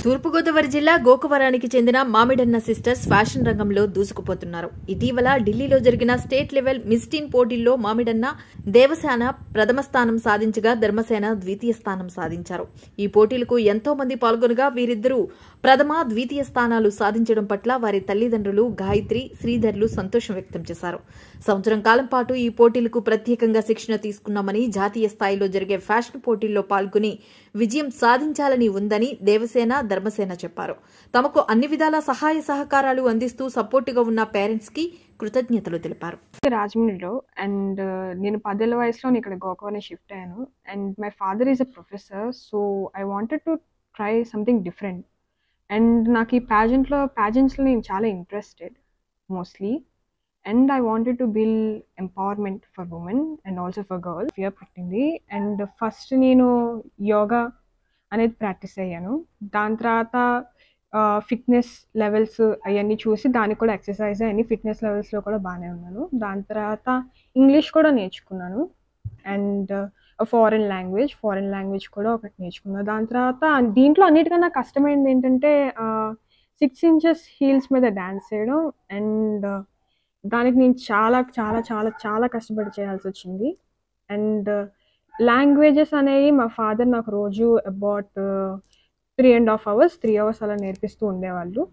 తూర్పుగోదావరి జిల్లా గోకవరానికి చెందిన మామిడన్న sisters fashion రంగంలో దూసుకుపోతున్నారు ఇటీవల ఢిల్లీలో జరిగిన స్టేట్ లెవెల్ మిస్టీన్ పోటీల్లో మామిడన్న దేవసేన ప్రథమ స్థానం సాధించగా ధర్మసేన ద్వితీయ స్థానం సాధించారు ఈ పోటీలకు ఎంతో మంది పాల్గొనగా వీరిద్దరూ ప్రథమ ద్వితీయ స్థానాలు సాధించడం పట్ల వారి తల్లిదండ్రులు గాయత్రి శ్రీధర్లు సంతోషం వ్యక్తం చేశారు సంవత్సరం కాలం పాటు ఈ పోటీలకు ప్రత్యేకంగా శిక్షణ తీసుకున్నామని జాతీయ స్థాయిలో జరిగే ఫ్యాషన్ పోటీల్లో పాల్గొని విజయం సాధించాలని ఉందని దేవసేన ధర్మసేన చెప్పారు తమకు అన్ని విధాల సహాయ సహకారాలు అందిస్తూ సపోర్టుగా ఉన్న పేరెంట్స్ కి కృతజ్ఞతలు తెలిపారు రాజమండ్రిలో అండ్ నేను పదేళ్ళ వయసులో నేను ఇక్కడ గోకవరం షిఫ్ట్ అయ్యాను and my father is a professor so I wanted to try something different and నాకు ఈ ప్యాజెంట్లో ప్యాజెంట్స్లో నేను చాలా interested mostly and I wanted to build empowerment for women and also for girl fear పుట్టింది అండ్ ఫస్ట్ నేను యోగా అనేది practice అయ్యాను దాని తర్వాత ఫిట్నెస్ లెవెల్స్ అవన్నీ చూసి దానికి కూడా ఎక్సర్సైజ్ అన్ని ఫిట్నెస్ లెవెల్స్లో కూడా బాగానే ఉన్నాను దాని తర్వాత ఇంగ్లీష్ కూడా నేర్చుకున్నాను and foreign language foreign language కూడా ఒకటి నేర్చుకున్నాను దాని తర్వాత దీంట్లో అన్నిటికన్నా కష్టమైనది ఏంటంటే సిక్స్ ఇంచెస్ హీల్స్ మీద డ్యాన్స్ చేయడం అండ్ దానికి నేను చాలా చాలా చాలా చాలా కష్టపడి చేయాల్సి వచ్చింది అండ్ లాంగ్వేజెస్ అనేవి మా ఫాదర్ నాకు రోజు about three and half hours three hours అలా నేర్పిస్తూ ఉండేవాళ్ళు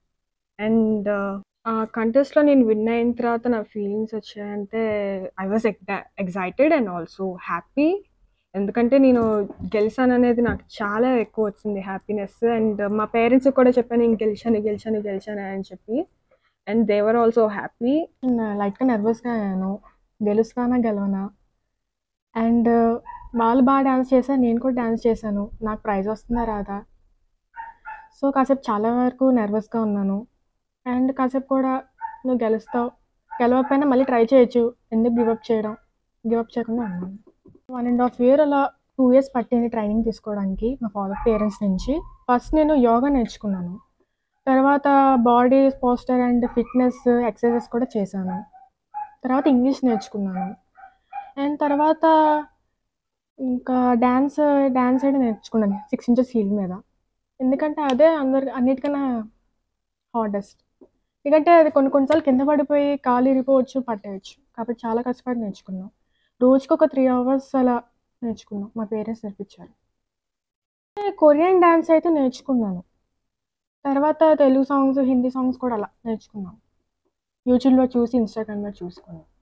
అండ్ ఆ కంటెస్ట్లో నేను విన్ అయిన తర్వాత నా ఫీలింగ్స్ వచ్చాయంటే I was excited and also happy ఎందుకంటే నేను గెలిచాను అనేది నాకు చాలా ఎక్కువ వచ్చింది హ్యాపీనెస్ అండ్ మా పేరెంట్స్కి కూడా చెప్పాను నేను గెలిచాను గెలిచాను గెలిచాను అని చెప్పి అండ్ దేవర్ ఆల్సో హ్యాపీ లైట్గా నర్వస్గా అయ్యాను గెలుస్తానా గెలవనా అండ్ వాళ్ళు బాగా డ్యాన్స్ చేశారు నేను కూడా డ్యాన్స్ చేశాను నాకు ప్రైజ్ వస్తుందా రాదా సో కాసేపు చాలా వరకు నర్వస్గా ఉన్నాను అండ్ కాసేపు కూడా నువ్వు గెలుస్తావు గెలవకపోయినా మళ్ళీ ట్రై చేయొచ్చు ఎందుకు గివప్ చేయడం గివప్ చేయకుండా ఉన్నాను వన్ అండ్ హాఫ్ ఇయర్ అలా టూ ఇయర్స్ పట్టింది ట్రైనింగ్ తీసుకోవడానికి మా ఫాదర్ పేరెంట్స్ నుంచి ఫస్ట్ నేను యోగా నేర్చుకున్నాను తర్వాత body posture and fitness exercises కూడా చేశాను తర్వాత ఇంగ్లీష్ నేర్చుకున్నాను అండ్ తర్వాత ఇంకా డ్యాన్స్ డ్యాన్స్ అయితే నేర్చుకున్నాను సిక్స్ ఇంచెస్ హీల్ మీద ఎందుకంటే అదే అందరి అన్నిటికన్నా హార్డెస్ట్ ఎందుకంటే అది కొన్ని కొన్నిసార్లు కింద పడిపోయి కాలు ఇరిపోవచ్చు పట్టేయచ్చు కాబట్టి చాలా కష్టపడి నేర్చుకున్నాం రోజుకి ఒక త్రీ అవర్స్ అలా నేర్చుకున్నాం మా పేరెంట్స్ నేర్పించారు కొరియన్ డ్యాన్స్ అయితే నేర్చుకున్నాను తర్వాత తెలుగు సాంగ్స్ హిందీ సాంగ్స్ కూడా అలా నేర్చుకున్నాం యూట్యూబ్లో చూసి ఇన్స్టాగ్రామ్లో చూసుకున్నాను